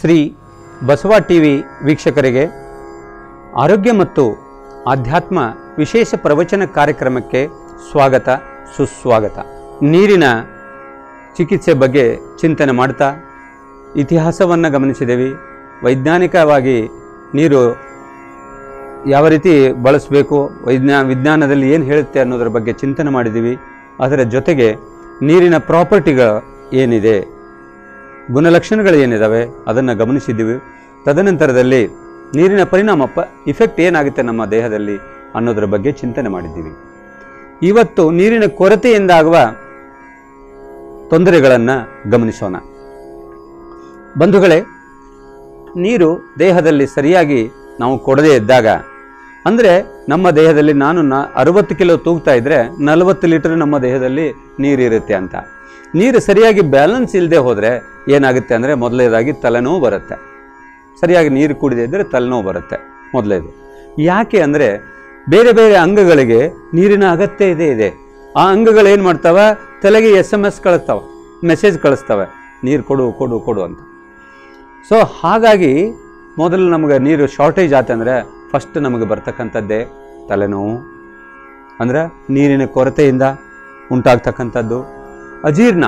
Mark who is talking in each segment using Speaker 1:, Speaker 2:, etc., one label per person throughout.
Speaker 1: Shri Basava TV ವೀಕ್ಷಕರಿಗೆ ಆರೋಗ್ಯ ಮತ್ತು ಆಧ್ಯಾತ್ಮ ವಿಶೇಷ ಪ್ರವಚನ ಕಾರ್ಯಕ್ರಮಕ್ಕೆ ಸ್ವಾಗತ ಸುಸ್ವಾಗತ ನೀರಿನ ಚಿಕಿತ್ಸೆ ಬಗ್ಗೆ ಚಿಂತನೆ ಮಾಡ್ತಾ ಇತಿಹಾಸವನ್ನು ಗಮನಿಸಿದ್ದೇವೆ ವೈಜ್ಞಾನಿಕವಾಗಿ ನೀರು ಯಾವ ರೀತಿ ಬಳಸಬೇಕು ವೈಜ್ಞಾ ವಿಜ್ಞಾನದಲ್ಲಿ ಏನು ಹೇಳುತ್ತೆ ಅನ್ನೋದರ ಬಗ್ಗೆ ಚಿಂತನೆ ಮಾಡಿದ್ದೀವಿ ಅದರ ಜೊತೆಗೆ ನೀರಿನ ಪ್ರಾಪರ್ಟಿಗಳು ಏನಿದೆ ಗುಣಲಕ್ಷಣಗಳು ಏನಿದ್ದಾವೆ ಅದನ್ನು ಗಮನಿಸಿದ್ದೀವಿ ತದನಂತರದಲ್ಲಿ ನೀರಿನ ಪರಿಣಾಮ ಪ ಇಫೆಕ್ಟ್ ಏನಾಗುತ್ತೆ ನಮ್ಮ ದೇಹದಲ್ಲಿ ಅನ್ನೋದರ ಬಗ್ಗೆ ಚಿಂತನೆ ಮಾಡಿದ್ದೀವಿ ಇವತ್ತು ನೀರಿನ ಕೊರತೆಯಿಂದ ಆಗುವ ತೊಂದರೆಗಳನ್ನು ಗಮನಿಸೋಣ ಬಂಧುಗಳೇ ನೀರು ದೇಹದಲ್ಲಿ ಸರಿಯಾಗಿ ನಾವು ಕೊಡದೇ ಇದ್ದಾಗ ಅಂದರೆ ನಮ್ಮ ದೇಹದಲ್ಲಿ ನಾನು ನ ಅರವತ್ತು ಕಿಲೋ ತೂಗ್ತಾ ಇದ್ದರೆ ನಲವತ್ತು ಲೀಟರ್ ನಮ್ಮ ದೇಹದಲ್ಲಿ ನೀರಿರುತ್ತೆ ಅಂತ ನೀರು ಸರಿಯಾಗಿ ಬ್ಯಾಲೆನ್ಸ್ ಇಲ್ಲದೆ ಹೋದರೆ ಏನಾಗುತ್ತೆ ಅಂದರೆ ಮೊದಲನೇದಾಗಿ ತಲೆನೋವು ಬರುತ್ತೆ ಸರಿಯಾಗಿ ನೀರು ಕುಡಿದೇ ಇದ್ದರೆ ತಲೆನೋವು ಬರುತ್ತೆ ಮೊದಲೇದು ಯಾಕೆ ಅಂದರೆ ಬೇರೆ ಬೇರೆ ಅಂಗಗಳಿಗೆ ನೀರಿನ ಅಗತ್ಯ ಇದೆ ಇದೆ ಆ ಅಂಗಗಳು ಏನು ಮಾಡ್ತವೆ ತಲೆಗೆ ಎಸ್ ಎಮ್ ಎಸ್ ಕಳಿಸ್ತವೆ ಮೆಸೇಜ್ ಕಳಿಸ್ತವೆ ನೀರು ಕೊಡು ಕೊಡು ಕೊಡು ಅಂತ ಸೊ ಹಾಗಾಗಿ ಮೊದಲು ನಮಗೆ ನೀರು ಶಾರ್ಟೇಜ್ ಆತಂದರೆ ಫಸ್ಟ್ ನಮಗೆ ಬರ್ತಕ್ಕಂಥದ್ದೇ ತಲೆನೋವು ಅಂದರೆ ನೀರಿನ ಕೊರತೆಯಿಂದ ಉಂಟಾಗ್ತಕ್ಕಂಥದ್ದು ಅಜೀರ್ಣ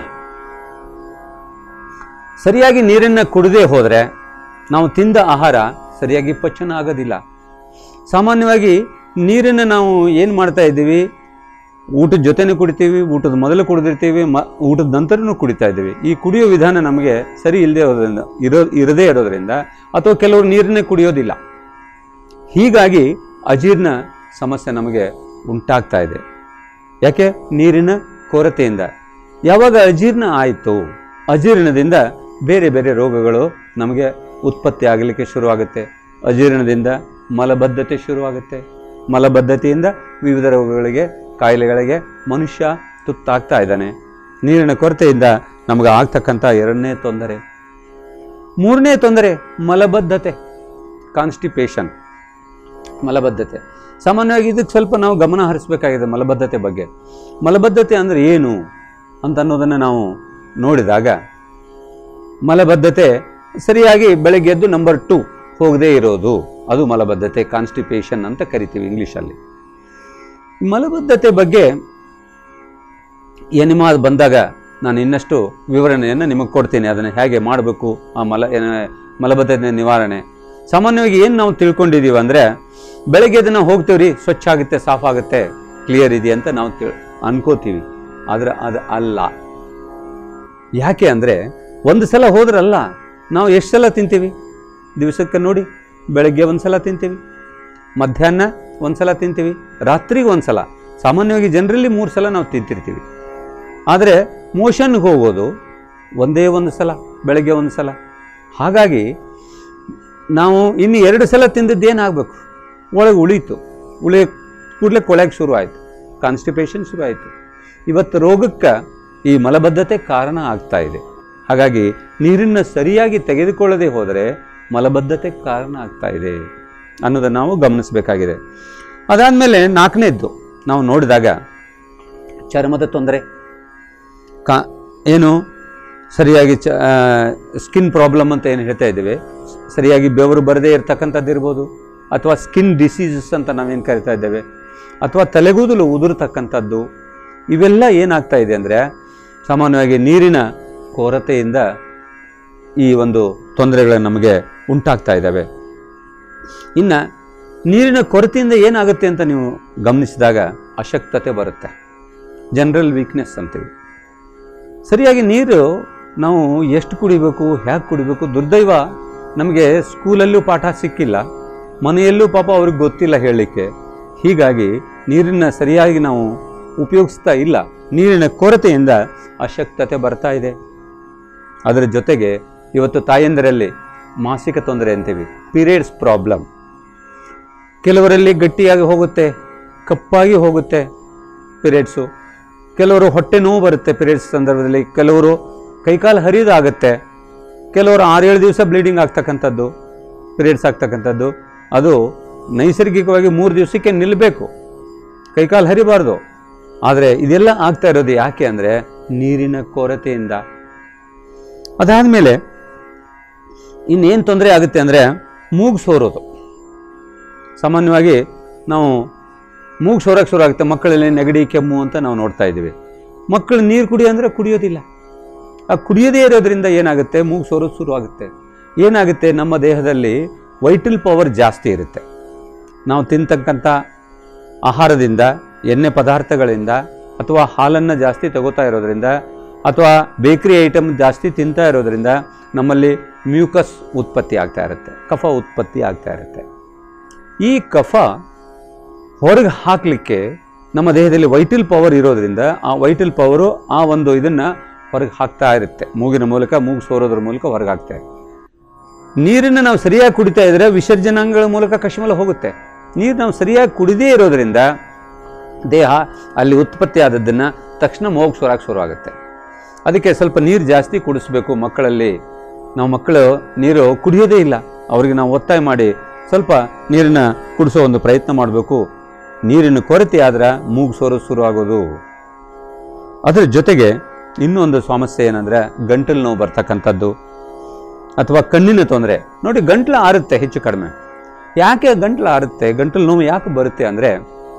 Speaker 1: ಸರಿಯಾಗಿ ನೀರನ್ನು ಕುಡದೇ ಹೋದರೆ ನಾವು ತಿಂದ ಆಹಾರ ಸರಿಯಾಗಿ ಪಚನ ಆಗೋದಿಲ್ಲ ಸಾಮಾನ್ಯವಾಗಿ ನೀರನ್ನು ನಾವು ಏನು ಮಾಡ್ತಾ ಇದ್ದೀವಿ ಊಟದ ಜೊತೆನೂ ಕುಡಿತೀವಿ ಊಟದ ಮೊದಲು ಕುಡಿದಿರ್ತೀವಿ ಮ ಊಟದ ನಂತರನೂ ಕುಡಿತಾ ಇದ್ದೀವಿ ಈ ಕುಡಿಯೋ ವಿಧಾನ ನಮಗೆ ಸರಿ ಇಲ್ಲದೆ ಇರೋದ್ರಿಂದ ಇರೋ ಇರದೇ ಇರೋದ್ರಿಂದ ಅಥವಾ ಕೆಲವರು ನೀರನ್ನೇ ಕುಡಿಯೋದಿಲ್ಲ ಹೀಗಾಗಿ ಅಜೀರ್ಣ ಸಮಸ್ಯೆ ನಮಗೆ ಉಂಟಾಗ್ತಾ ಇದೆ ಯಾಕೆ ನೀರಿನ ಕೊರತೆಯಿಂದ ಯಾವಾಗ ಅಜೀರ್ಣ ಆಯಿತು ಅಜೀರ್ಣದಿಂದ ಬೇರೆ ಬೇರೆ ರೋಗಗಳು ನಮಗೆ ಉತ್ಪತ್ತಿ ಆಗಲಿಕ್ಕೆ ಶುರುವಾಗುತ್ತೆ ಅಜೀರ್ಣದಿಂದ ಮಲಬದ್ಧತೆ ಶುರುವಾಗುತ್ತೆ ಮಲಬದ್ಧತೆಯಿಂದ ವಿವಿಧ ರೋಗಗಳಿಗೆ ಕಾಯಿಲೆಗಳಿಗೆ ಮನುಷ್ಯ ತುತ್ತಾಗ್ತಾ ಇದ್ದಾನೆ ನೀರಿನ ಕೊರತೆಯಿಂದ ನಮಗೆ ಆಗ್ತಕ್ಕಂಥ ಎರಡನೇ ತೊಂದರೆ ಮೂರನೇ ತೊಂದರೆ ಮಲಬದ್ಧತೆ ಕಾನ್ಸ್ಟಿಪೇಷನ್ ಮಲಬದ್ಧತೆ ಸಾಮಾನ್ಯವಾಗಿ ಇದಕ್ಕೆ ಸ್ವಲ್ಪ ನಾವು ಗಮನ ಹರಿಸಬೇಕಾಗಿದೆ ಮಲಬದ್ಧತೆ ಬಗ್ಗೆ ಮಲಬದ್ಧತೆ ಅಂದರೆ ಏನು ಅಂತ ಅನ್ನೋದನ್ನು ನಾವು ನೋಡಿದಾಗ ಮಲಬದ್ಧತೆ ಸರಿಯಾಗಿ ಬೆಳಗ್ಗೆ ಎದ್ದು ನಂಬರ್ ಟು ಹೋಗದೇ ಇರೋದು ಅದು ಮಲಬದ್ಧತೆ ಕಾನ್ಸ್ಟಿಪೇಷನ್ ಅಂತ ಕರಿತೀವಿ ಇಂಗ್ಲೀಷಲ್ಲಿ ಮಲಬದ್ಧತೆ ಬಗ್ಗೆ ಎನಿಮಾ ಬಂದಾಗ ನಾನು ಇನ್ನಷ್ಟು ವಿವರಣೆಯನ್ನು ನಿಮಗೆ ಕೊಡ್ತೀನಿ ಅದನ್ನು ಹೇಗೆ ಮಾಡಬೇಕು ಆ ಮಲ ಏನ ಮಲಬದ್ಧತೆ ನಿವಾರಣೆ ಸಾಮಾನ್ಯವಾಗಿ ಏನು ನಾವು ತಿಳ್ಕೊಂಡಿದ್ದೀವಿ ಅಂದರೆ ಬೆಳಗ್ಗೆ ಅದನ್ನು ಹೋಗ್ತೀವಿ ರೀ ಸ್ವಚ್ಛ ಆಗುತ್ತೆ ಸಾಫ್ ಆಗುತ್ತೆ ಕ್ಲಿಯರ್ ಇದೆ ಅಂತ ನಾವು ತಿಳ್ ಅನ್ಕೋತೀವಿ ಆದರೆ ಅದು ಅಲ್ಲ ಯಾಕೆ ಅಂದರೆ ಒಂದು ಸಲ ಹೋದ್ರಲ್ಲ ನಾವು ಎಷ್ಟು ಸಲ ತಿಂತೀವಿ ದಿವಸಕ್ಕೆ ನೋಡಿ ಬೆಳಗ್ಗೆ ಒಂದು ಸಲ ತಿಂತೀವಿ ಮಧ್ಯಾಹ್ನ ಒಂದು ಸಲ ತಿಂತೀವಿ ರಾತ್ರಿಗೆ ಒಂದು ಸಲ ಸಾಮಾನ್ಯವಾಗಿ ಜನರಲ್ಲಿ ಮೂರು ಸಲ ನಾವು ತಿಂತಿರ್ತೀವಿ ಆದರೆ ಮೋಷನ್ಗೆ ಹೋಗೋದು ಒಂದೇ ಒಂದು ಸಲ ಬೆಳಗ್ಗೆ ಒಂದು ಸಲ ಹಾಗಾಗಿ ನಾವು ಇನ್ನು ಎರಡು ಸಲ ತಿಂದದ್ದು ಏನಾಗಬೇಕು ಒಳಗೆ ಉಳೀತು ಉಳಿ ಕೂಡಲೇ ಕೊಳೆಗೆ ಶುರು ಆಯಿತು ಕಾನ್ಸ್ಟಿಪೇಷನ್ ಶುರು ಆಯಿತು ಇವತ್ತು ರೋಗಕ್ಕೆ ಈ ಮಲಬದ್ಧತೆ ಕಾರಣ ಆಗ್ತಾ ಇದೆ ಹಾಗಾಗಿ ನೀರನ್ನು ಸರಿಯಾಗಿ ತೆಗೆದುಕೊಳ್ಳದೆ ಹೋದರೆ ಮಲಬದ್ಧತೆ ಕಾರಣ ಆಗ್ತಾ ಇದೆ ಅನ್ನೋದನ್ನು ನಾವು ಗಮನಿಸಬೇಕಾಗಿದೆ ಅದಾದಮೇಲೆ ನಾಲ್ಕನೇದ್ದು ನಾವು ನೋಡಿದಾಗ ಚರ್ಮದ ತೊಂದರೆ ಕಾ ಏನು ಸರಿಯಾಗಿ ಚ ಸ್ಕಿನ್ ಪ್ರಾಬ್ಲಮ್ ಅಂತ ಏನು ಹೇಳ್ತಾ ಇದ್ದೇವೆ ಸರಿಯಾಗಿ ಬೆವರು ಬರದೇ ಇರತಕ್ಕಂಥದ್ದು ಇರ್ಬೋದು ಅಥವಾ ಸ್ಕಿನ್ ಡಿಸೀಸಸ್ ಅಂತ ನಾವೇನು ಕರಿತಾ ಇದ್ದೇವೆ ಅಥವಾ ತಲೆಗೂದಲು ಉದುರ್ತಕ್ಕಂಥದ್ದು ಇವೆಲ್ಲ ಏನಾಗ್ತಾ ಇದೆ ಅಂದರೆ ಸಾಮಾನ್ಯವಾಗಿ ನೀರಿನ ಕೊರತೆಯಿಂದ ಈ ಒಂದು ತೊಂದರೆಗಳು ನಮಗೆ ಉಂಟಾಗ್ತಾ ಇದ್ದಾವೆ ಇನ್ನು ನೀರಿನ ಕೊರತೆಯಿಂದ ಏನಾಗುತ್ತೆ ಅಂತ ನೀವು ಗಮನಿಸಿದಾಗ ಅಶಕ್ತತೆ ಬರುತ್ತೆ ಜನರಲ್ ವೀಕ್ನೆಸ್ ಅಂತೀವಿ ಸರಿಯಾಗಿ ನೀರು ನಾವು ಎಷ್ಟು ಕುಡಿಬೇಕು ಹೇಗೆ ಕುಡಿಬೇಕು ದುರ್ದೈವ ನಮಗೆ ಸ್ಕೂಲಲ್ಲೂ ಪಾಠ ಸಿಕ್ಕಿಲ್ಲ ಮನೆಯಲ್ಲೂ ಪಾಪ ಅವ್ರಿಗೆ ಗೊತ್ತಿಲ್ಲ ಹೇಳಲಿಕ್ಕೆ ಹೀಗಾಗಿ ನೀರನ್ನ ಸರಿಯಾಗಿ ನಾವು ಉಪಯೋಗಿಸ್ತಾ ಇಲ್ಲ ನೀರಿನ ಕೊರತೆಯಿಂದ ಅಶಕ್ತತೆ ಬರ್ತಾ ಇದೆ ಅದರ ಜೊತೆಗೆ ಇವತ್ತು ತಾಯಂದಿರಲ್ಲಿ ಮಾಸಿಕ ತೊಂದರೆ ಅಂತೀವಿ ಪೀರಿಯಡ್ಸ್ ಪ್ರಾಬ್ಲಮ್ ಕೆಲವರಲ್ಲಿ ಗಟ್ಟಿಯಾಗಿ ಹೋಗುತ್ತೆ ಕಪ್ಪಾಗಿ ಹೋಗುತ್ತೆ ಪೀರಿಯಡ್ಸು ಕೆಲವರು ಹೊಟ್ಟೆ ನೋವು ಬರುತ್ತೆ ಪೀರಿಯಡ್ಸ್ ಸಂದರ್ಭದಲ್ಲಿ ಕೆಲವರು ಕೈಕಾಲು ಹರಿಯೋದಾಗುತ್ತೆ ಕೆಲವರು ಆರೇಳು ದಿವಸ ಬ್ಲೀಡಿಂಗ್ ಆಗ್ತಕ್ಕಂಥದ್ದು ಪೀರಿಯಡ್ಸ್ ಆಗ್ತಕ್ಕಂಥದ್ದು ಅದು ನೈಸರ್ಗಿಕವಾಗಿ ಮೂರು ದಿವಸಕ್ಕೆ ನಿಲ್ಲಬೇಕು ಕೈಕಾಲು ಹರಿಬಾರ್ದು ಆದರೆ ಇದೆಲ್ಲ ಆಗ್ತಾ ಇರೋದು ಯಾಕೆ ಅಂದರೆ ನೀರಿನ ಕೊರತೆಯಿಂದ ಅದಾದಮೇಲೆ ಇನ್ನೇನು ತೊಂದರೆ ಆಗುತ್ತೆ ಅಂದರೆ ಮೂಗು ಸೋರೋದು ಸಾಮಾನ್ಯವಾಗಿ ನಾವು ಮೂಗು ಸೋರಕ್ಕೆ ಶುರು ಆಗುತ್ತೆ ಮಕ್ಕಳಲ್ಲಿ ನೆಗಡಿ ಕೆಮ್ಮು ಅಂತ ನಾವು ನೋಡ್ತಾ ಇದ್ದೀವಿ ಮಕ್ಕಳು ನೀರು ಕುಡಿ ಅಂದರೆ ಕುಡಿಯೋದಿಲ್ಲ ಆ ಕುಡಿಯೋದೇ ಇರೋದ್ರಿಂದ ಏನಾಗುತ್ತೆ ಮೂಗು ಸೋರೋದು ಶುರು ಆಗುತ್ತೆ ಏನಾಗುತ್ತೆ ನಮ್ಮ ದೇಹದಲ್ಲಿ ವೈಟಲ್ ಪವರ್ ಜಾಸ್ತಿ ಇರುತ್ತೆ ನಾವು ತಿಂತಕ್ಕಂಥ ಆಹಾರದಿಂದ ಎಣ್ಣೆ ಪದಾರ್ಥಗಳಿಂದ ಅಥವಾ ಹಾಲನ್ನು ಜಾಸ್ತಿ ತಗೋತಾ ಇರೋದ್ರಿಂದ ಅಥವಾ ಬೇಕರಿ ಐಟಮ್ ಜಾಸ್ತಿ ತಿಂತಾ ಇರೋದ್ರಿಂದ ನಮ್ಮಲ್ಲಿ ಮ್ಯೂಕಸ್ ಉತ್ಪತ್ತಿ ಆಗ್ತಾ ಇರುತ್ತೆ ಕಫ ಉತ್ಪತ್ತಿ ಆಗ್ತಾ ಇರುತ್ತೆ ಈ ಕಫ ಹೊರಗೆ ಹಾಕಲಿಕ್ಕೆ ನಮ್ಮ ದೇಹದಲ್ಲಿ ವೈಟಲ್ ಪವರ್ ಇರೋದ್ರಿಂದ ಆ ವೈಟಲ್ ಪವರು ಆ ಒಂದು ಇದನ್ನು ಹೊರಗೆ ಹಾಕ್ತಾ ಇರುತ್ತೆ ಮೂಗಿನ ಮೂಲಕ ಮೂಗು ಸೋರೋದ್ರ ಮೂಲಕ ಹೊರಗೆ ಹಾಕ್ತಾ ಇರುತ್ತೆ ನೀರನ್ನು ನಾವು ಸರಿಯಾಗಿ ಕುಡಿತಾ ಇದ್ದರೆ ವಿಸರ್ಜನಾಂಗಗಳ ಮೂಲಕ ಕಶ್ಮಲ ಹೋಗುತ್ತೆ ನೀರು ನಾವು ಸರಿಯಾಗಿ ಕುಡಿದೇ ಇರೋದ್ರಿಂದ ದೇಹ ಅಲ್ಲಿ ಉತ್ಪತ್ತಿ ಆದದ್ದನ್ನು ತಕ್ಷಣ ಮೂಗು ಸೋರಾಕ್ ಶುರು ಆಗುತ್ತೆ ಅದಕ್ಕೆ ಸ್ವಲ್ಪ ನೀರು ಜಾಸ್ತಿ ಕುಡಿಸ್ಬೇಕು ಮಕ್ಕಳಲ್ಲಿ ನಾವು ಮಕ್ಕಳು ನೀರು ಕುಡಿಯೋದೇ ಇಲ್ಲ ಅವರಿಗೆ ನಾವು ಒತ್ತಾಯ ಮಾಡಿ ಸ್ವಲ್ಪ ನೀರನ್ನು ಕುಡಿಸೋ ಒಂದು ಪ್ರಯತ್ನ ಮಾಡಬೇಕು ನೀರಿನ ಕೊರತೆ ಆದ್ರೆ ಮೂಗು ಸೋರು ಶುರು ಆಗೋದು ಅದರ ಜೊತೆಗೆ ಇನ್ನೂ ಒಂದು ಸಮಸ್ಯೆ ಏನಂದರೆ ಗಂಟಲು ನೋವು ಬರ್ತಕ್ಕಂಥದ್ದು ಅಥವಾ ಕಣ್ಣಿನ ತೊಂದರೆ ನೋಡಿ ಗಂಟ್ಲು ಆರುತ್ತೆ ಹೆಚ್ಚು ಕಡಿಮೆ ಯಾಕೆ ಗಂಟ್ಲು ಆರುತ್ತೆ ಗಂಟಲು ನೋವು ಯಾಕೆ ಬರುತ್ತೆ ಅಂದರೆ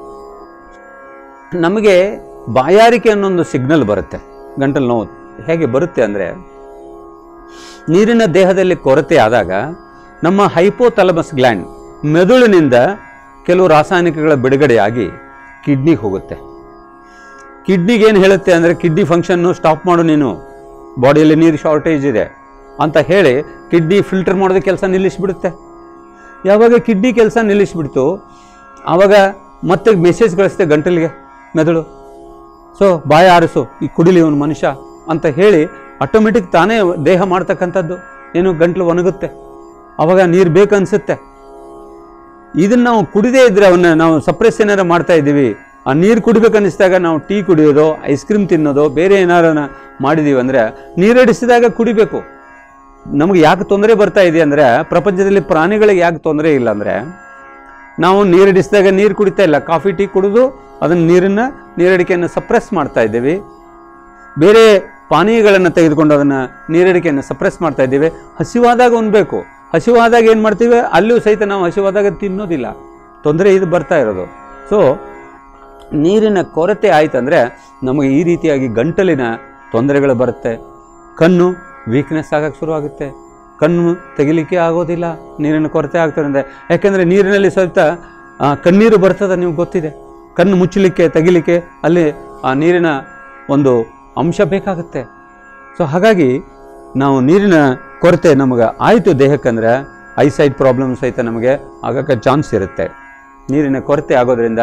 Speaker 1: ನಮಗೆ ಬಾಯಾರಿಕೆ ಅನ್ನೊಂದು ಸಿಗ್ನಲ್ ಬರುತ್ತೆ ಗಂಟಲು ನೋವು ಹೇಗೆ ಬರುತ್ತೆ ಅಂದರೆ ನೀರಿನ ದೇಹದಲ್ಲಿ ಕೊರತೆ ಆದಾಗ ನಮ್ಮ ಹೈಪೋಥಲಮಸ್ ಗ್ಲ್ಯಾಂಡ್ ಮೆದುಳಿನಿಂದ ಕೆಲವು ರಾಸಾಯನಿಕಗಳ ಬಿಡುಗಡೆಯಾಗಿ ಕಿಡ್ನಿಗೆ ಹೋಗುತ್ತೆ ಕಿಡ್ನಿಗೆ ಏನು ಹೇಳುತ್ತೆ ಅಂದರೆ ಕಿಡ್ನಿ ಫಂಕ್ಷನ್ನು ಸ್ಟಾಪ್ ಮಾಡು ನೀನು ಬಾಡಿಯಲ್ಲಿ ನೀರು ಶಾರ್ಟೇಜ್ ಇದೆ ಅಂತ ಹೇಳಿ ಕಿಡ್ನಿ ಫಿಲ್ಟರ್ ಮಾಡೋದು ಕೆಲಸ ನಿಲ್ಲಿಸ್ಬಿಡುತ್ತೆ ಯಾವಾಗ ಕಿಡ್ನಿ ಕೆಲಸ ನಿಲ್ಲಿಸ್ಬಿಡ್ತು ಆವಾಗ ಮತ್ತೆ ಮೆಸೇಜ್ ಕಳಿಸುತ್ತೆ ಗಂಟಲಿಗೆ ಮೆದುಳು ಸೊ ಬಾಯ ಆರಿಸು ಈ ಕುಡಿಲಿ ಇವನು ಮನುಷ್ಯ ಅಂತ ಹೇಳಿ ಆಟೋಮೆಟಿಕ್ ತಾನೇ ದೇಹ ಮಾಡ್ತಕ್ಕಂಥದ್ದು ಏನು ಗಂಟ್ಲು ಒಣಗುತ್ತೆ ಆವಾಗ ನೀರು ಬೇಕನ್ಸುತ್ತೆ ಇದನ್ನು ನಾವು ಕುಡಿದೇ ಇದ್ರೆ ಅವನ್ನ ನಾವು ಸಪ್ರೆಸ್ ಏನಾರು ಮಾಡ್ತಾ ಇದ್ದೀವಿ ಆ ನೀರು ಕುಡಿಬೇಕನ್ನಿಸಿದಾಗ ನಾವು ಟೀ ಕುಡಿಯೋದು ಐಸ್ ಕ್ರೀಮ್ ತಿನ್ನೋದು ಬೇರೆ ಏನಾರು ಮಾಡಿದೀವಿ ಅಂದರೆ ನೀರಡಿಸಿದಾಗ ಕುಡಿಬೇಕು ನಮಗೆ ಯಾಕೆ ತೊಂದರೆ ಬರ್ತಾ ಇದೆ ಅಂದರೆ ಪ್ರಪಂಚದಲ್ಲಿ ಪ್ರಾಣಿಗಳಿಗೆ ಯಾಕೆ ತೊಂದರೆ ಇಲ್ಲ ಅಂದರೆ ನಾವು ನೀರಡಿಸಿದಾಗ ನೀರು ಕುಡಿತಾ ಇಲ್ಲ ಕಾಫಿ ಟೀ ಕುಡಿದು ಅದನ್ನು ನೀರನ್ನು ನೀರಡಿಕೆಯನ್ನು ಸಪ್ರೆಸ್ ಮಾಡ್ತಾ ಇದ್ದೀವಿ ಬೇರೆ ಪಾನೀಯಗಳನ್ನು ತೆಗೆದುಕೊಂಡು ಅದನ್ನು ನೀರಡಿಕೆಯನ್ನು ಸಪ್ರೆಸ್ ಮಾಡ್ತಾ ಇದ್ದೀವಿ ಹಸಿವಾದಾಗ ಉಣ್ಬೇಕು ಹಸಿವಾದಾಗ ಏನು ಮಾಡ್ತೀವಿ ಅಲ್ಲೂ ಸಹಿತ ನಾವು ಹಸಿವಾದಾಗ ತಿನ್ನೋದಿಲ್ಲ ತೊಂದರೆ ಇದು ಬರ್ತಾ ಇರೋದು ಸೊ ನೀರಿನ ಕೊರತೆ ಆಯ್ತಂದರೆ ನಮಗೆ ಈ ರೀತಿಯಾಗಿ ಗಂಟಲಿನ ತೊಂದರೆಗಳು ಬರುತ್ತೆ ಕಣ್ಣು ವೀಕ್ನೆಸ್ ಆಗಕ್ಕೆ ಶುರುವಾಗುತ್ತೆ ಕಣ್ಣು ತೆಗಿಲಿಕ್ಕೆ ಆಗೋದಿಲ್ಲ ನೀರಿನ ಕೊರತೆ ಆಗ್ತದೆ ಯಾಕೆಂದರೆ ನೀರಿನಲ್ಲಿ ಸ್ವಲ್ಪ ಆ, ಕಣ್ಣೀರು ಬರ್ತದೆ ನಿಮ್ಗೆ ಗೊತ್ತಿದೆ ಕಣ್ಣು ಮುಚ್ಚಲಿಕ್ಕೆ ತೆಗಿಲಿಕ್ಕೆ ಅಲ್ಲಿ ಆ ನೀರಿನ ಒಂದು ಅಂಶ ಬೇಕಾಗುತ್ತೆ ಸೊ ಹಾಗಾಗಿ ನಾವು ನೀರಿನ ಕೊರತೆ ನಮಗೆ ಆಯಿತು ದೇಹಕ್ಕಂದ್ರೆ ಐಸೈಟ್ ಪ್ರಾಬ್ಲಮ್ ಸಹಿತ ನಮಗೆ ಆಗಕ್ಕೆ ಚಾನ್ಸ್ ಇರುತ್ತೆ ನೀರಿನ ಕೊರತೆ ಆಗೋದ್ರಿಂದ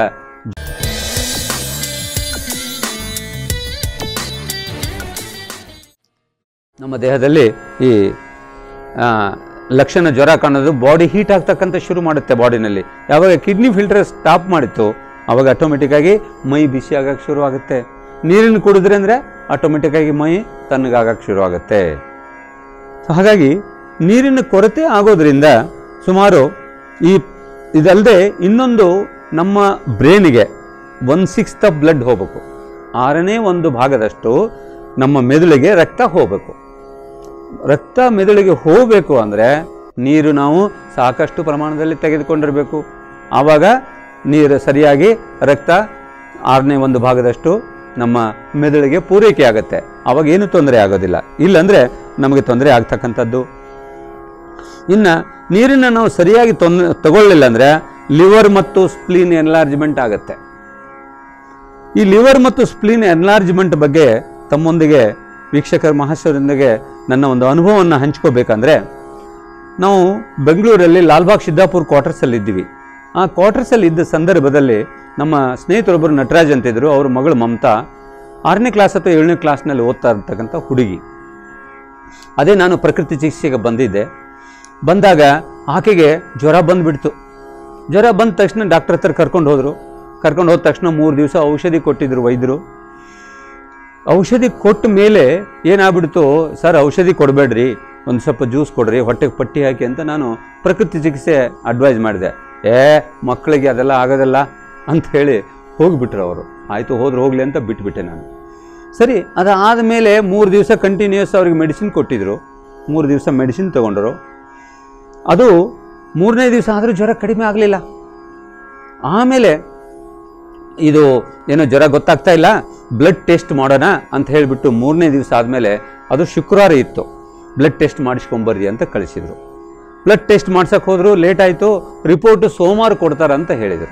Speaker 1: ನಮ್ಮ ದೇಹದಲ್ಲಿ ಈ ಆ, ಲಕ್ಷಣ ಜ್ವರ ಕಾಣೋದು ಬಾಡಿ ಹೀಟ್ ಆಗ್ತಕ್ಕಂಥ ಶುರು ಮಾಡುತ್ತೆ ಬಾಡಿನಲ್ಲಿ ಯಾವಾಗ ಕಿಡ್ನಿ ಫಿಲ್ಟರ್ ಸ್ಟಾಪ್ ಮಾಡಿತ್ತು ಅವಾಗ ಆಟೋಮೆಟಿಕ್ಕಾಗಿ ಮೈ ಬಿಸಿ ಆಗಕ್ಕೆ ಶುರು ಆಗುತ್ತೆ ನೀರನ್ನು ಕುಡಿದ್ರೆ ಅಂದರೆ ಆಟೋಮೆಟಿಕ್ಕಾಗಿ ಮೈ ತಣ್ಣಗಾಗಕ್ಕೆ ಶುರು ಆಗುತ್ತೆ ಸೊ ಹಾಗಾಗಿ ನೀರಿನ ಕೊರತೆ ಆಗೋದ್ರಿಂದ ಸುಮಾರು ಈ ಇದಲ್ಲದೆ ಇನ್ನೊಂದು ನಮ್ಮ ಬ್ರೇನಿಗೆ ಒನ್ ಸಿಕ್ಸ್ತ್ ಆಫ್ ಬ್ಲಡ್ ಹೋಗಬೇಕು ಆರನೇ ಒಂದು ಭಾಗದಷ್ಟು ನಮ್ಮ ಮೆದುಳಿಗೆ ರಕ್ತ ಹೋಗಬೇಕು ರಕ್ತ ಮೆದುಳಿಗೆ ಹೋಗಬೇಕು ಅಂದರೆ ನೀರು ನಾವು ಸಾಕಷ್ಟು ಪ್ರಮಾಣದಲ್ಲಿ ತೆಗೆದುಕೊಂಡಿರಬೇಕು ಆವಾಗ ನೀರು ಸರಿಯಾಗಿ ರಕ್ತ ಆರನೇ ಒಂದು ಭಾಗದಷ್ಟು ನಮ್ಮ ಮೆದುಳಿಗೆ ಪೂರೈಕೆ ಆಗುತ್ತೆ ಆವಾಗ ಏನು ತೊಂದರೆ ಆಗೋದಿಲ್ಲ ಇಲ್ಲಾಂದರೆ ನಮಗೆ ತೊಂದರೆ ಆಗ್ತಕ್ಕಂಥದ್ದು ಇನ್ನು ನೀರನ್ನು ನಾವು ಸರಿಯಾಗಿ ತೊಂದರೆ ತಗೊಳ್ಳಿಲ್ಲ ಅಂದರೆ ಲಿವರ್ ಮತ್ತು ಸ್ಪ್ಲೀನ್ ಎನ್ಲಾರ್ಜ್ಮೆಂಟ್ ಆಗುತ್ತೆ ಈ ಲಿವರ್ ಮತ್ತು ಸ್ಪ್ಲೀನ್ ಎನ್ಲಾರ್ಜ್ಮೆಂಟ್ ಬಗ್ಗೆ ತಮ್ಮೊಂದಿಗೆ ವೀಕ್ಷಕರ ಮಹಾಶಯರೊಂದಿಗೆ ನನ್ನ ಒಂದು ಅನುಭವವನ್ನು ಹಂಚ್ಕೋಬೇಕಂದ್ರೆ ನಾವು ಬೆಂಗಳೂರಲ್ಲಿ ಲಾಲ್ಬಾಗ್ ಸಿದ್ದಾಪುರ್ ಕ್ವಾರ್ಟರ್ಸಲ್ಲಿ ಇದ್ದೀವಿ ಆ ಕ್ವಾರ್ಟರ್ಸಲ್ಲಿ ಇದ್ದ ಸಂದರ್ಭದಲ್ಲಿ ನಮ್ಮ ಸ್ನೇಹಿತರೊಬ್ಬರು ನಟರಾಜ್ ಅಂತಿದ್ರು ಅವ್ರ ಮಗಳು ಮಮತಾ ಆರನೇ ಕ್ಲಾಸ್ ಅಥವಾ ಏಳನೇ ಕ್ಲಾಸ್ನಲ್ಲಿ ಓದ್ತಾ ಇರ್ತಕ್ಕಂಥ ಹುಡುಗಿ ಅದೇ ನಾನು ಪ್ರಕೃತಿ ಚಿಕಿತ್ಸೆಗೆ ಬಂದಿದ್ದೆ ಬಂದಾಗ ಆಕೆಗೆ ಜ್ವರ ಬಂದುಬಿಡ್ತು ಜ್ವರ ಬಂದ ತಕ್ಷಣ ಡಾಕ್ಟರ್ ಹತ್ರ ಕರ್ಕೊಂಡು ಹೋದರು ಕರ್ಕೊಂಡು ಹೋದ ತಕ್ಷಣ ಮೂರು ದಿವಸ ಔಷಧಿ ಕೊಟ್ಟಿದ್ರು ವೈದ್ಯರು ಔಷಧಿ ಕೊಟ್ಟ ಮೇಲೆ ಏನಾಗ್ಬಿಡ್ತು ಸರ್ ಔಷಧಿ ಕೊಡಬೇಡ್ರಿ ಒಂದು ಸ್ವಲ್ಪ ಜ್ಯೂಸ್ ಕೊಡ್ರಿ ಹೊಟ್ಟೆಗೆ ಪಟ್ಟಿ ಹಾಕಿ ಅಂತ ನಾನು ಪ್ರಕೃತಿ ಚಿಕಿತ್ಸೆ ಅಡ್ವೈಸ್ ಮಾಡಿದೆ ಏ ಮಕ್ಕಳಿಗೆ ಅದೆಲ್ಲ ಆಗೋದಲ್ಲ ಅಂತ ಹೇಳಿ ಹೋಗಿಬಿಟ್ರು ಅವರು ಆಯಿತು ಹೋದ್ರೆ ಹೋಗಲಿ ಅಂತ ಬಿಟ್ಬಿಟ್ಟೆ ನಾನು ಸರಿ ಅದಾದ ಮೇಲೆ ಮೂರು ದಿವಸ ಕಂಟಿನ್ಯೂಸ್ ಅವ್ರಿಗೆ ಮೆಡಿಸಿನ್ ಕೊಟ್ಟಿದ್ರು ಮೂರು ದಿವಸ ಮೆಡಿಸಿನ್ ತೊಗೊಂಡ್ರು ಅದು ಮೂರನೇ ದಿವಸ ಆದರೂ ಜ್ವರ ಕಡಿಮೆ ಆಗಲಿಲ್ಲ ಆಮೇಲೆ ಇದು ಏನೋ ಜ್ವರ ಗೊತ್ತಾಗ್ತಾ ಇಲ್ಲ ಬ್ಲಡ್ ಟೆಸ್ಟ್ ಮಾಡೋಣ ಅಂತ ಹೇಳಿಬಿಟ್ಟು ಮೂರನೇ ದಿವಸ ಆದಮೇಲೆ ಅದು ಶುಕ್ರವಾರ ಇತ್ತು ಬ್ಲಡ್ ಟೆಸ್ಟ್ ಮಾಡಿಸ್ಕೊಂಬರ್ರಿ ಅಂತ ಕಳಿಸಿದರು ಬ್ಲಡ್ ಟೆಸ್ಟ್ ಮಾಡ್ಸಕ್ಕೆ ಹೋದ್ರು ಲೇಟ್ ಆಯಿತು ರಿಪೋರ್ಟು ಸೋಮವಾರ ಕೊಡ್ತಾರೆ ಅಂತ ಹೇಳಿದರು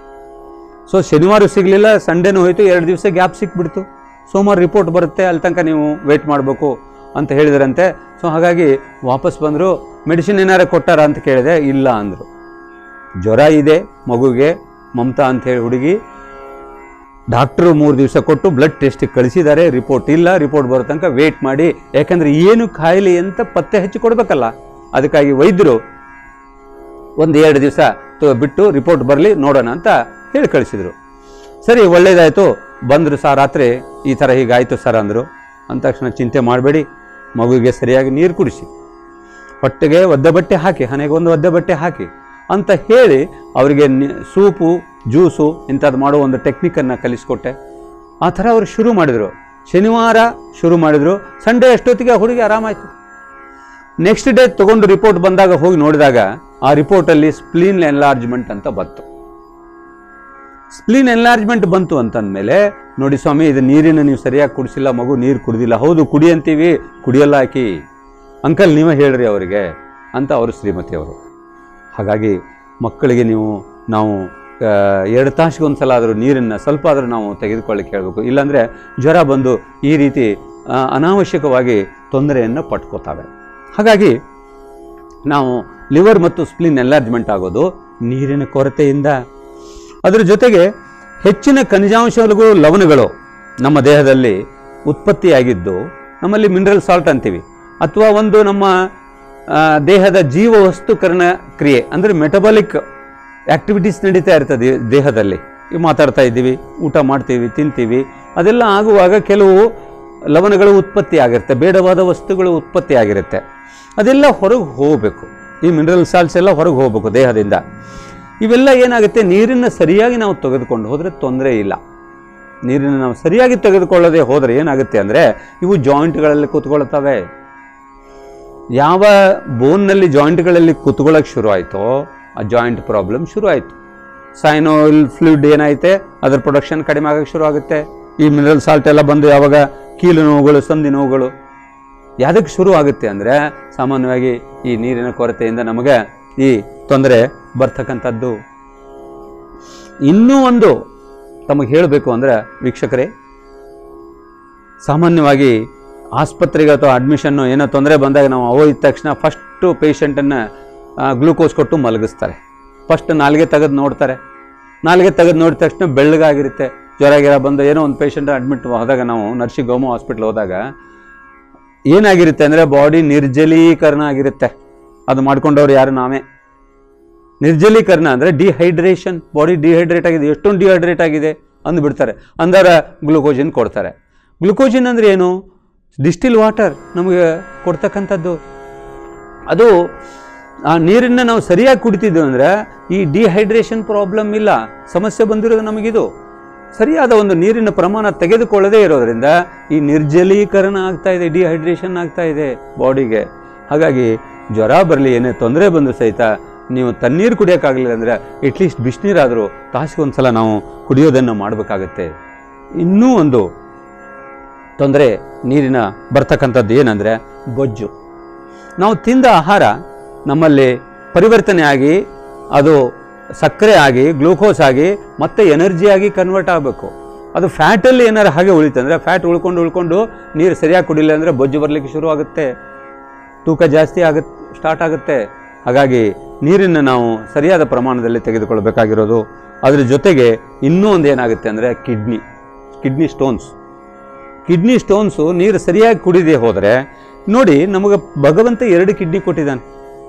Speaker 1: ಸೊ ಶನಿವಾರ ಸಿಗಲಿಲ್ಲ ಸಂಡೇನೂ ಹೋಯಿತು ಎರಡು ದಿವಸ ಗ್ಯಾಪ್ ಸಿಕ್ಬಿಡ್ತು ಸೋಮವಾರ ರಿಪೋರ್ಟ್ ಬರುತ್ತೆ ಅಲ್ಲಿ ತನಕ ನೀವು ವೆಯ್ಟ್ ಮಾಡಬೇಕು ಅಂತ ಹೇಳಿದ್ರಂತೆ ಸೊ ಹಾಗಾಗಿ ವಾಪಸ್ ಬಂದರು ಮೆಡಿಸಿನ್ ಏನಾರು ಕೊಟ್ಟಾರ ಅಂತ ಕೇಳಿದೆ ಇಲ್ಲ ಅಂದರು ಜ್ವರ ಇದೆ ಮಗುಗೆ ಮಮತಾ ಅಂತ ಹೇಳಿ ಹುಡುಗಿ ಡಾಕ್ಟ್ರು ಮೂರು ದಿವಸ ಕೊಟ್ಟು ಬ್ಲಡ್ ಟೆಸ್ಟಿಗೆ ಕಳಿಸಿದ್ದಾರೆ ರಿಪೋರ್ಟ್ ಇಲ್ಲ ರಿಪೋರ್ಟ್ ಬರೋ ತನಕ ವೇಟ್ ಮಾಡಿ ಯಾಕಂದರೆ ಏನು ಕಾಯಿಲೆ ಅಂತ ಪತ್ತೆ ಹಚ್ಚಿ ಕೊಡಬೇಕಲ್ಲ ಅದಕ್ಕಾಗಿ ವೈದ್ಯರು ಒಂದು ಎರಡು ದಿವಸ ಬಿಟ್ಟು ರಿಪೋರ್ಟ್ ಬರಲಿ ನೋಡೋಣ ಅಂತ ಹೇಳಿ ಕಳಿಸಿದರು ಸರಿ ಒಳ್ಳೇದಾಯಿತು ಬಂದರು ಸರ್ ರಾತ್ರಿ ಈ ಥರ ಹೀಗಾಯಿತು ಸರ್ ಅಂದರು ಅಂದ ತಕ್ಷಣ ಚಿಂತೆ ಮಾಡಬೇಡಿ ಮಗುವಿಗೆ ಸರಿಯಾಗಿ ನೀರು ಕುಡಿಸಿ ಹೊಟ್ಟೆಗೆ ಒದ್ದೆ ಬಟ್ಟೆ ಹಾಕಿ ಹನೆಗೆ ಒಂದು ಒದ್ದೆ ಬಟ್ಟೆ ಹಾಕಿ ಅಂತ ಹೇಳಿ ಅವರಿಗೆ ನಿ- ಸೂಪು ಜ್ಯೂಸು ಇಂಥದ್ದು ಮಾಡೋ ಒಂದು ಟೆಕ್ನಿಕನ್ನು ಕಲಿಸ್ಕೊಟ್ಟೆ ಆ ಥರ ಅವರು ಶುರು ಮಾಡಿದರು ಶನಿವಾರ ಶುರು ಮಾಡಿದರು ಸಂಡೇ ಅಷ್ಟೊತ್ತಿಗೆ ಆ ಹುಡುಗಿ ಆರಾಮಾಯಿತು ನೆಕ್ಸ್ಟ್ ಡೇ ತಗೊಂಡು ರಿಪೋರ್ಟ್ ಬಂದಾಗ ಹೋಗಿ ನೋಡಿದಾಗ ಆ ರಿಪೋರ್ಟಲ್ಲಿ ಸ್ಪ್ಲೀನ್ ಎನ್ಲಾರ್ಜ್ಮೆಂಟ್ ಅಂತ ಬಂತು ಸ್ಪ್ಲೀನ್ ಎನ್ಲಾರ್ಜ್ಮೆಂಟ್ ಬಂತು ಅಂತಂದಮೇಲೆ ನೋಡಿ ಸ್ವಾಮಿ ಇದು ನೀರಿನ ನೀವು ಸರಿಯಾಗಿ ಕುಡಿಸಿಲ್ಲ ಮಗು ನೀರು ಕುಡಿದಿಲ್ಲ ಹೌದು ಕುಡಿ ಅಂತೀವಿ ಕುಡಿಯಲ್ಲ ಹಾಕಿ ಅಂಕಲ್ ನೀವೇ ಹೇಳ್ರಿ ಅವರಿಗೆ ಅಂತ ಅವರು ಶ್ರೀಮತಿಯವರು ಹಾಗಾಗಿ ಮಕ್ಕಳಿಗೆ ನೀವು ನಾವು ಆ, ಎರಡು ತಾಸಿಗೆ ಒಂದು ಸಲ ಆದರೂ ನೀರನ್ನು ಸ್ವಲ್ಪ ಆದರೂ ನಾವು ತೆಗೆದುಕೊಳ್ಳಿಕ್ಕೆ ಹೇಳಬೇಕು ಇಲ್ಲಾಂದರೆ ಜ್ವರ ಬಂದು ಈ ರೀತಿ ಆ, ಅನಾವಶ್ಯಕವಾಗಿ ತೊಂದರೆಯನ್ನು ಪಟ್ಕೋತಾವೆ ಹಾಗಾಗಿ ನಾವು ಲಿವರ್ ಮತ್ತು ಸ್ಪ್ಲಿನ್ ಎನ್ಲಾರ್ಜ್ಮೆಂಟ್ ಆಗೋದು ನೀರಿನ ಕೊರತೆಯಿಂದ ಅದರ ಜೊತೆಗೆ ಹೆಚ್ಚಿನ ಖನಿಜಾಂಶಗಳು ಲವಣಗಳು ನಮ್ಮ ದೇಹದಲ್ಲಿ ಉತ್ಪತ್ತಿಯಾಗಿದ್ದು ನಮ್ಮಲ್ಲಿ ಮಿನರಲ್ ಸಾಲ್ಟ್ ಅಂತೀವಿ ಅಥವಾ ಒಂದು ನಮ್ಮ ಆ, ದೇಹದ ಜೀವವಸ್ತುಕರಣ ಕ್ರಿಯೆ ಅಂದರೆ ಮೆಟಬಾಲಿಕ್ ಆ್ಯಕ್ಟಿವಿಟೀಸ್ ನಡೀತಾ ಇರ್ತದೆ ದೇಹದಲ್ಲಿ ಈಗ ಮಾತಾಡ್ತಾ ಇದ್ದೀವಿ ಊಟ ಮಾಡ್ತೀವಿ ತಿಂತೀವಿ ಅದೆಲ್ಲ ಆಗುವಾಗ ಕೆಲವು ಲವಣಗಳು ಉತ್ಪತ್ತಿ ಆಗಿರುತ್ತೆ ಬೇಡವಾದ ವಸ್ತುಗಳು ಉತ್ಪತ್ತಿ ಆಗಿರುತ್ತೆ ಅದೆಲ್ಲ ಹೊರಗೆ ಹೋಗಬೇಕು ಈ ಮಿನರಲ್ ಸಾಲ್ಟ್ಸ್ ಎಲ್ಲ ಹೊರಗೆ ಹೋಗಬೇಕು ದೇಹದಿಂದ ಇವೆಲ್ಲ ಏನಾಗುತ್ತೆ ನೀರನ್ನು ಸರಿಯಾಗಿ ನಾವು ತೆಗೆದುಕೊಂಡು ಹೋದರೆ ತೊಂದರೆ ಇಲ್ಲ ನೀರನ್ನು ನಾವು ಸರಿಯಾಗಿ ತೆಗೆದುಕೊಳ್ಳದೆ ಹೋದರೆ ಏನಾಗುತ್ತೆ ಅಂದರೆ ಇವು ಜಾಯಿಂಟ್ಗಳಲ್ಲಿ ಕೂತ್ಕೊಳ್ತವೆ ಯಾವ ಬೋನ್ನಲ್ಲಿ ಜಾಯಿಂಟ್ಗಳಲ್ಲಿ ಕೂತ್ಕೊಳ್ಳೋಕೆ ಶುರು ಆಯಿತೋ ಆ ಜಾಯಿಂಟ್ ಪ್ರಾಬ್ಲಮ್ ಶುರು ಆಯಿತು ಸೈನೋಲ್ ಫ್ಲೂಯಿಡ್ ಏನೈತೆ ಅದರ ಪ್ರೊಡಕ್ಷನ್ ಕಡಿಮೆ ಆಗೋಕ್ಕೆ ಶುರು ಆಗುತ್ತೆ ಈ ಮಿನರಲ್ ಸಾಲ್ಟ್ ಎಲ್ಲ ಬಂದು ಯಾವಾಗ ಕೀಲು ನೋವುಗಳು ಸಂಧಿ ನೋವುಗಳು ಯಾವುದಕ್ಕೆ ಶುರು ಆಗುತ್ತೆ ಅಂದರೆ ಸಾಮಾನ್ಯವಾಗಿ ಈ ನೀರಿನ ಕೊರತೆಯಿಂದ ನಮಗೆ ಈ ತೊಂದರೆ ಬರ್ತಕ್ಕಂಥದ್ದು ಇನ್ನೂ ಒಂದು ತಮಗೆ ಹೇಳಬೇಕು ಅಂದರೆ ವೀಕ್ಷಕರೇ ಸಾಮಾನ್ಯವಾಗಿ ಆಸ್ಪತ್ರೆಗೆ ಅಥವಾ ಅಡ್ಮಿಷನ್ನು ಏನೋ ತೊಂದರೆ ಬಂದಾಗ ನಾವು ಹೋಗಿದ ತಕ್ಷಣ ಫಸ್ಟು ಪೇಷಂಟನ್ನು ಗ್ಲೂಕೋಸ್ ಕೊಟ್ಟು ಮಲಗಿಸ್ತಾರೆ ಫಸ್ಟ್ ನಾಲಿಗೆ ತೆಗೆದು ನೋಡ್ತಾರೆ ನಾಲಿಗೆ ತೆಗೆದು ನೋಡಿದ ತಕ್ಷಣ ಬೆಳ್ಳಗಾಗಿರುತ್ತೆ ಜ್ವರ ಗಿರ ಬಂದು ಏನೋ ಒಂದು ಪೇಷಂಟ್ ಅಡ್ಮಿಟ್ ಹೋದಾಗ ನಾವು ನರ್ಸಿಂಗ್ ಹೋಮೋ ಹಾಸ್ಪಿಟ್ಲ್ ಹೋದಾಗ ಏನಾಗಿರುತ್ತೆ ಅಂದರೆ ಬಾಡಿ ನಿರ್ಜಲೀಕರಣ ಆಗಿರುತ್ತೆ ಅದು ಮಾಡ್ಕೊಂಡವ್ರು ಯಾರು ನಾವೇ ನಿರ್ಜಲೀಕರಣ ಅಂದರೆ ಡಿಹೈಡ್ರೇಷನ್ ಬಾಡಿ ಡಿಹೈಡ್ರೇಟ್ ಆಗಿದೆ ಎಷ್ಟೊಂದು ಡಿಹೈಡ್ರೇಟ್ ಆಗಿದೆ ಅಂದುಬಿಡ್ತಾರೆ ಅಂದರ ಗ್ಲುಕೋಜಿನ್ ಕೊಡ್ತಾರೆ ಗ್ಲುಕೋಜಿನ್ ಅಂದರೆ ಏನು ಡಿಸ್ಟಿಲ್ ವಾಟರ್ ನಮಗೆ ಕೊಡ್ತಕ್ಕಂಥದ್ದು ಅದು ಆ ನೀರನ್ನು ನಾವು ಸರಿಯಾಗಿ ಕುಡಿತಿದ್ವಿ ಅಂದರೆ ಈ ಡಿಹೈಡ್ರೇಷನ್ ಪ್ರಾಬ್ಲಮ್ ಇಲ್ಲ ಸಮಸ್ಯೆ ಬಂದಿರೋದು ನಮಗಿದು ಸರಿಯಾದ ಒಂದು ನೀರಿನ ಪ್ರಮಾಣ ತೆಗೆದುಕೊಳ್ಳದೇ ಇರೋದ್ರಿಂದ ಈ ನಿರ್ಜಲೀಕರಣ ಆಗ್ತಾ ಇದೆ ಡಿಹೈಡ್ರೇಷನ್ ಆಗ್ತಾ ಇದೆ ಬಾಡಿಗೆ ಹಾಗಾಗಿ ಜ್ವರ ಬರಲಿ ಏನೇ ತೊಂದರೆ ಬಂದು ಸಹಿತ ನೀವು ತಣ್ಣೀರು ಕುಡಿಯೋಕ್ಕಾಗಲಿಲ್ಲ ಅಂದರೆ ಅಟ್ಲೀಸ್ಟ್ ಬಿಸಿನೀರಾದರೂ ತಾಸಿಗೆ ಸಲ ನಾವು ಕುಡಿಯೋದನ್ನು ಮಾಡಬೇಕಾಗತ್ತೆ ಇನ್ನೂ ಒಂದು ತೊಂದರೆ ನೀರಿನ ಬರ್ತಕ್ಕಂಥದ್ದು ಏನಂದರೆ ಬೊಜ್ಜು ನಾವು ತಿಂದ ಆಹಾರ ನಮ್ಮಲ್ಲಿ ಪರಿವರ್ತನೆ ಆಗಿ ಅದು ಸಕ್ಕರೆ ಆಗಿ ಗ್ಲೂಕೋಸ್ ಆಗಿ ಮತ್ತೆ ಎನರ್ಜಿಯಾಗಿ ಕನ್ವರ್ಟ್ ಆಗಬೇಕು ಅದು ಫ್ಯಾಟಲ್ಲಿ ಏನಾರು ಹಾಗೆ ಉಳಿತಂದರೆ ಫ್ಯಾಟ್ ಉಳ್ಕೊಂಡು ಉಳ್ಕೊಂಡು ನೀರು ಸರಿಯಾಗಿ ಕುಡಿಲಿಲ್ಲ ಅಂದರೆ ಬೊಜ್ಜು ಬರಲಿಕ್ಕೆ ಶುರು ಆಗುತ್ತೆ ತೂಕ ಜಾಸ್ತಿ ಆಗುತ್ತೆ ಸ್ಟಾರ್ಟ್ ಆಗುತ್ತೆ ಹಾಗಾಗಿ ನೀರನ್ನು ನಾವು ಸರಿಯಾದ ಪ್ರಮಾಣದಲ್ಲಿ ತೆಗೆದುಕೊಳ್ಬೇಕಾಗಿರೋದು ಅದ್ರ ಜೊತೆಗೆ ಇನ್ನೂ ಒಂದು ಏನಾಗುತ್ತೆ ಅಂದರೆ kidney kidney stones kidney stones ನೀರು ಸರಿಯಾಗಿ ಕುಡಿದೇ ಹೋದರೆ ನೋಡಿ ನಮಗೆ ಭಗವಂತ ಎರಡು ಕಿಡ್ನಿ ಕೊಟ್ಟಿದ್ದಾನೆ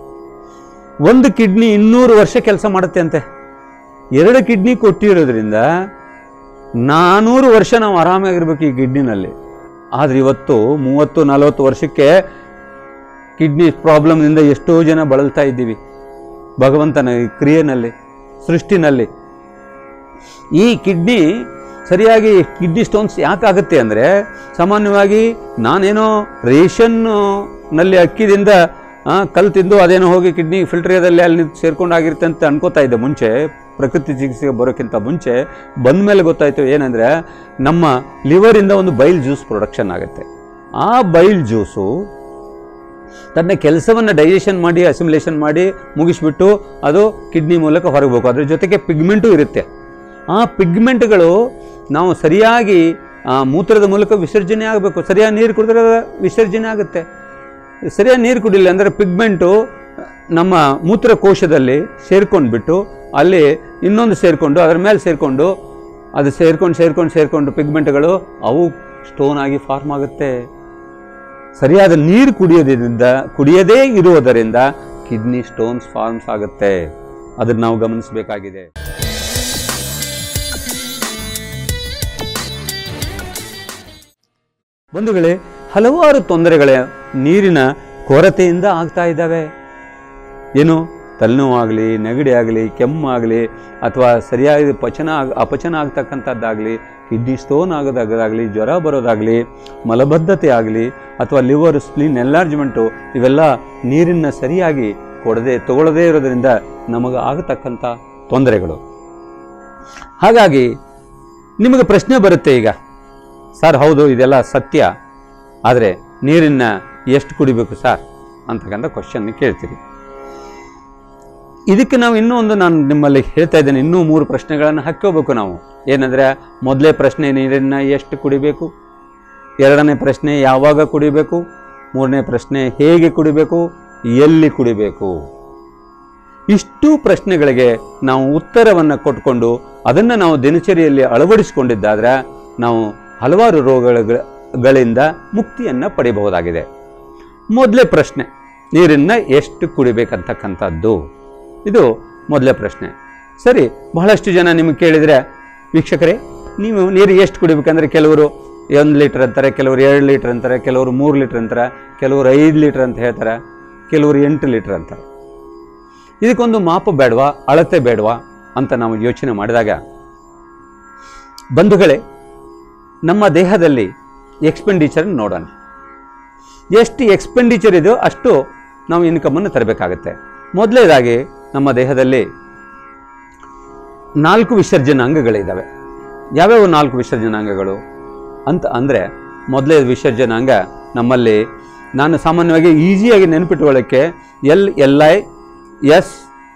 Speaker 1: ಒಂದು ಕಿಡ್ನಿ ಇನ್ನೂರು ವರ್ಷ ಕೆಲಸ ಮಾಡುತ್ತೆ ಅಂತೆ ಎರಡು ಕಿಡ್ನಿ ಕೊಟ್ಟಿರೋದ್ರಿಂದ ನಾನೂರು ವರ್ಷ ನಾವು ಆರಾಮಾಗಿರ್ಬೇಕು ಈ ಕಿಡ್ನಿನಲ್ಲಿ ಆದರೆ ಇವತ್ತು ಮೂವತ್ತು ನಲವತ್ತು ವರ್ಷಕ್ಕೆ ಕಿಡ್ನಿ ಪ್ರಾಬ್ಲಮ್ನಿಂದ ಎಷ್ಟೋ ಜನ ಬಳಲ್ತಾ ಇದ್ದೀವಿ ಭಗವಂತನ ಈ ಕ್ರಿಯೆನಲ್ಲಿ ಸೃಷ್ಟಿನಲ್ಲಿ ಈ ಕಿಡ್ನಿ ಸರಿಯಾಗಿ ಕಿಡ್ನಿ ಸ್ಟೋನ್ಸ್ ಯಾಕಾಗುತ್ತೆ ಅಂದರೆ ಸಾಮಾನ್ಯವಾಗಿ ನಾನೇನೋ ರೇಷನ್ನಲ್ಲಿ ಅಕ್ಕಿದಿಂದ ಆ, ಕಲ್ಲು ತಿಂದು ಅದೇನೋ ಹೋಗಿ ಕಿಡ್ನಿ ಫಿಲ್ಟರ್ದಲ್ಲಿ ಅಲ್ಲಿ ಸೇರ್ಕೊಂಡು ಆಗಿರುತ್ತೆ ಅಂತ ಅನ್ಕೋತಾ ಇದ್ದೆ ಮುಂಚೆ ಪ್ರಕೃತಿ ಚಿಕಿತ್ಸೆಗೆ ಬರೋಕ್ಕಿಂತ ಮುಂಚೆ ಬಂದ ಮೇಲೆ ಗೊತ್ತಾಯಿತು ಏನಂದರೆ ನಮ್ಮ ಲಿವರಿಂದ ಒಂದು ಬೈಲ್ ಜ್ಯೂಸ್ ಪ್ರೊಡಕ್ಷನ್ ಆಗುತ್ತೆ ಆ ಬೈಲ್ ಜ್ಯೂಸು ತನ್ನ ಕೆಲಸವನ್ನು ಡೈಜೆಷನ್ ಮಾಡಿ ಅಸಿಮ್ಯುಲೇಷನ್ ಮಾಡಿ ಮುಗಿಸ್ಬಿಟ್ಟು ಅದು ಕಿಡ್ನಿ ಮೂಲಕ ಹೊರಗಬೇಕು ಅದ್ರ ಜೊತೆಗೆ ಪಿಗ್ಮೆಂಟು ಇರುತ್ತೆ ಆ ಪಿಗ್ಮೆಂಟ್ಗಳು ನಾವು ಸರಿಯಾಗಿ ಆ, ಮೂತ್ರದ ಮೂಲಕ ವಿಸರ್ಜನೆ ಆಗಬೇಕು ಸರಿಯಾಗಿ ನೀರು ಕುಡಿದ್ರೆ ಅದು ವಿಸರ್ಜನೆ ಆಗುತ್ತೆ ಸರಿಯಾಗಿ ನೀರು ಕುಡಿಲ್ಲ ಅಂದರೆ ಪಿಗ್ಮೆಂಟು ನಮ್ಮ ಮೂತ್ರಕೋಶದಲ್ಲಿ ಸೇರ್ಕೊಂಡ್ಬಿಟ್ಟು ಅಲ್ಲಿ ಇನ್ನೊಂದು ಸೇರಿಕೊಂಡು ಅದರ ಮೇಲೆ ಸೇರಿಕೊಂಡು ಅದು ಸೇರ್ಕೊಂಡು ಸೇರ್ಕೊಂಡು ಸೇರಿಕೊಂಡು ಪಿಗ್ಮೆಂಟ್ಗಳು ಅವು ಸ್ಟೋನ್ ಆಗಿ ಫಾರ್ಮ್ ಆಗುತ್ತೆ ಸರಿಯಾದ ನೀರು ಕುಡಿಯೋದ್ರಿಂದ ಕುಡಿಯದೇ ಇರುವುದರಿಂದ ಕಿಡ್ನಿ ಸ್ಟೋನ್ಸ್ ಫಾರ್ಮ್ಸ್ ಆಗುತ್ತೆ ಅದನ್ನು ನಾವು ಗಮನಿಸಬೇಕಾಗಿದೆ ಬಂಧುಗಳೇ ಹಲವಾರು ತೊಂದರೆಗಳ ನೀರಿನ ಕೊರತೆಯಿಂದ ಆಗ್ತಾ ಇದ್ದಾವೆ ಏನು ತಲೆನೋವಾಗಲಿ ನೆಗಡಿ ಆಗಲಿ ಕೆಮ್ಮಾಗಲಿ ಅಥವಾ ಸರಿಯಾಗಿ ಪಚನ ಆಗ ಅಪಚನ ಆಗ್ತಕ್ಕಂಥದ್ದಾಗಲಿ ಕಿಡ್ನಿ ಸ್ಟೋನ್ ಆಗೋದಾಗಲಿ ಜ್ವರ ಬರೋದಾಗಲಿ ಮಲಬದ್ಧತೆ ಆಗಲಿ ಅಥವಾ ಲಿವರ್ ಸ್ಪ್ಲೀನ್ ಎನ್ಲಾರ್ಜ್ಮೆಂಟು ಇವೆಲ್ಲ ನೀರನ್ನು ಸರಿಯಾಗಿ ಕೊಡದೆ ತಗೊಳ್ಳದೇ ಇರೋದರಿಂದ ನಮಗೆ ಆಗತಕ್ಕಂಥ ತೊಂದರೆಗಳು ಹಾಗಾಗಿ ನಿಮಗೆ ಪ್ರಶ್ನೆ ಬರುತ್ತೆ ಈಗ ಸರ್ ಹೌದು ಇದೆಲ್ಲ ಸತ್ಯ ಆದರೆ ನೀರನ್ನ ಎಷ್ಟು ಕುಡಿಬೇಕು ಸರ್ ಅಂತಕ್ಕಂಥ ಕ್ವಶನ್ ಕೇಳ್ತೀರಿ ಇದಕ್ಕೆ ನಾವು ಇನ್ನೂ ಒಂದು ನಾನು ನಿಮ್ಮಲ್ಲಿ ಹೇಳ್ತಾ ಇದ್ದೇನೆ ಇನ್ನೂ ಮೂರು ಪ್ರಶ್ನೆಗಳನ್ನು ಹಾಕ್ಕೋಬೇಕು ನಾವು ಏನಂದರೆ ಮೊದಲೇ ಪ್ರಶ್ನೆ ನೀರನ್ನು ಎಷ್ಟು ಕುಡಿಬೇಕು ಎರಡನೇ ಪ್ರಶ್ನೆ ಯಾವಾಗ ಕುಡಿಬೇಕು ಮೂರನೇ ಪ್ರಶ್ನೆ ಹೇಗೆ ಕುಡಿಬೇಕು ಎಲ್ಲಿ ಕುಡಿಬೇಕು ಇಷ್ಟು ಪ್ರಶ್ನೆಗಳಿಗೆ ನಾವು ಉತ್ತರವನ್ನು ಕೊಟ್ಕೊಂಡು ಅದನ್ನು ನಾವು ದಿನಚರಿಯಲ್ಲಿ ಅಳವಡಿಸಿಕೊಂಡಿದ್ದಾದ್ರೆ ನಾವು ಹಲವಾರು ರೋಗಗಳಿಂದ ಮುಕ್ತಿಯನ್ನು ಪಡೆಯಬಹುದಾಗಿದೆ ಮೊದಲೇ ಪ್ರಶ್ನೆ ನೀರನ್ನು ಎಷ್ಟು ಕುಡಿಬೇಕಂತಕ್ಕಂಥದ್ದು ಇದು ಮೊದಲೇ ಪ್ರಶ್ನೆ ಸರಿ ಬಹಳಷ್ಟು ಜನ ನಿಮಗೆ ಕೇಳಿದರೆ ವೀಕ್ಷಕರೇ ನೀವು ನೀರು ಎಷ್ಟು ಕುಡಿಬೇಕಂದ್ರೆ ಕೆಲವರು ಒಂದು ಲೀಟ್ರ್ ಅಂತಾರೆ ಕೆಲವರು ಎರಡು ಲೀಟ್ರ್ ಅಂತಾರೆ ಕೆಲವರು ಮೂರು ಲೀಟ್ರ್ ಅಂತಾರೆ ಕೆಲವರು ಐದು ಲೀಟ್ರ್ ಅಂತ ಹೇಳ್ತಾರೆ ಕೆಲವರು ಎಂಟು ಲೀಟ್ರ್ ಅಂತಾರೆ ಇದಕ್ಕೊಂದು ಮಾಪು ಬೇಡವಾ ಅಳತೆ ಬೇಡವಾ ಅಂತ ನಾವು ಯೋಚನೆ ಮಾಡಿದಾಗ ಬಂಧುಗಳೇ ನಮ್ಮ ದೇಹದಲ್ಲಿ ಎಕ್ಸ್ಪೆಂಡಿಚರ್ ನೋಡೋಣ ಎಷ್ಟು ಎಕ್ಸ್ಪೆಂಡಿಚರ್ ಇದೆಯೋ ಅಷ್ಟು ನಾವು ಇನ್ಕಮನ್ನು ತರಬೇಕಾಗತ್ತೆ ಮೊದಲನೇದಾಗಿ ನಮ್ಮ ದೇಹದಲ್ಲಿ ನಾಲ್ಕು ವಿಸರ್ಜನಾಂಗಗಳಿದ್ದಾವೆ ಯಾವ್ಯಾವ ನಾಲ್ಕು ವಿಸರ್ಜನಾಂಗಗಳು ಅಂತ ಅಂದರೆ ಮೊದಲೇ ವಿಸರ್ಜನಾಂಗ ನಮ್ಮಲ್ಲಿ ನಾನು ಸಾಮಾನ್ಯವಾಗಿ ಈಸಿಯಾಗಿ ನೆನಪಿಟ್ಕೊಳ್ಳೋಕ್ಕೆ ಎಲ್ ಎಲ್ ಐ ಎಸ್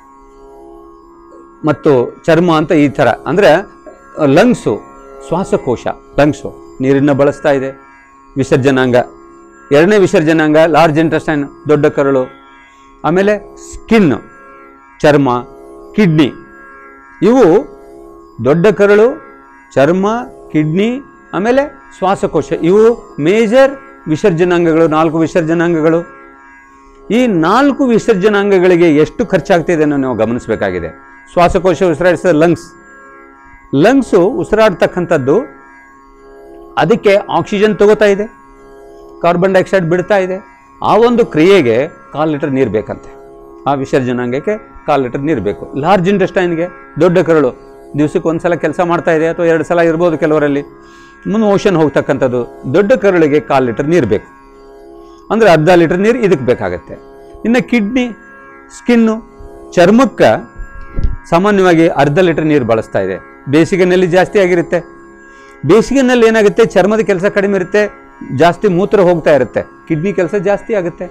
Speaker 1: ಮತ್ತು ಚರ್ಮ ಅಂತ ಈ ಥರ ಅಂದರೆ ಲಂಗ್ಸು ಶ್ವಾಸಕೋಶ ಲಂಗ್ಸು ನೀರನ್ನು ಬಳಸ್ತಾ ಇದೆ ವಿಸರ್ಜನಾಂಗ ಎರಡನೇ ವಿಸರ್ಜನಾಂಗ ಲಾರ್ಜ್ ಇಂಟೆಸ್ಟೈನ್ ದೊಡ್ಡ ಕರಳು ಆಮೇಲೆ ಸ್ಕಿನ್ ಚರ್ಮ ಕಿಡ್ನಿ ಇವು ದೊಡ್ಡ ಕರಳು ಚರ್ಮ ಕಿಡ್ನಿ ಆಮೇಲೆ ಶ್ವಾಸಕೋಶ ಇವು ಮೇಜರ್ ವಿಸರ್ಜನಾಂಗಗಳು ನಾಲ್ಕು ವಿಸರ್ಜನಾಂಗಗಳು ಈ ನಾಲ್ಕು ವಿಸರ್ಜನಾಂಗಗಳಿಗೆ ಎಷ್ಟು ಖರ್ಚಾಗ್ತಿದೆ ಅನ್ನೋ ನಾವು ಗಮನಿಸಬೇಕಾಗಿದೆ ಶ್ವಾಸಕೋಶ ಉಸಿರಾಡಿಸಿದ ಲಂಗ್ಸ್ ಲಂಗ್ಸು ಉಸಿರಾಡ್ತಕ್ಕಂಥದ್ದು ಅದಕ್ಕೆ ಆಕ್ಸಿಜನ್ ತಗೋತಾ ಇದೆ ಕಾರ್ಬನ್ ಡೈಆಕ್ಸೈಡ್ ಬಿಡ್ತಾ ಇದೆ ಆ ಒಂದು ಕ್ರಿಯೆಗೆ ಕಾಲು ಲೀಟರ್ ನೀರು ಬೇಕಂತೆ ಆ ವಿಸರ್ಜನಾಂಗಕ್ಕೆ ಕಾಲು ಲೀಟರ್ ನೀರು ಬೇಕು ಲಾರ್ಜ್ ಇಂಟೆಸ್ಟೈನ್ಗೆ ದೊಡ್ಡ ಕರಳು ದಿವಸಕ್ಕೆ ಒಂದು ಸಲ ಕೆಲಸ ಮಾಡ್ತಾ ಇದೆ ಅಥವಾ ಎರಡು ಸಲ ಇರ್ಬೋದು ಕೆಲವರಲ್ಲಿ ಮುಂದೆ ಓಷನ್ ಹೋಗ್ತಕ್ಕಂಥದ್ದು ದೊಡ್ಡ ಕರಳಿಗೆ ಕಾಲು ಲೀಟರ್ ನೀರು ಬೇಕು ಅಂದರೆ ಅರ್ಧ ಲೀಟರ್ ನೀರು ಇದಕ್ಕೆ ಬೇಕಾಗತ್ತೆ ಇನ್ನು ಕಿಡ್ನಿ ಸ್ಕಿನ್ನು ಚರ್ಮಕ್ಕೆ ಸಾಮಾನ್ಯವಾಗಿ ಅರ್ಧ ಲೀಟರ್ ನೀರು ಬಳಸ್ತಾ ಇದೆ ಬೇಸಿಗೆನಲ್ಲಿ ಜಾಸ್ತಿ ಆಗಿರುತ್ತೆ ಬೇಸಿಗೆನಲ್ಲಿ ಏನಾಗುತ್ತೆ ಚರ್ಮದ ಕೆಲಸ ಕಡಿಮೆ ಇರುತ್ತೆ ಜಾಸ್ತಿ ಮೂತ್ರ ಹೋಗ್ತಾ ಇರುತ್ತೆ ಕಿಡ್ನಿ ಕೆಲಸ ಜಾಸ್ತಿ ಆಗುತ್ತೆ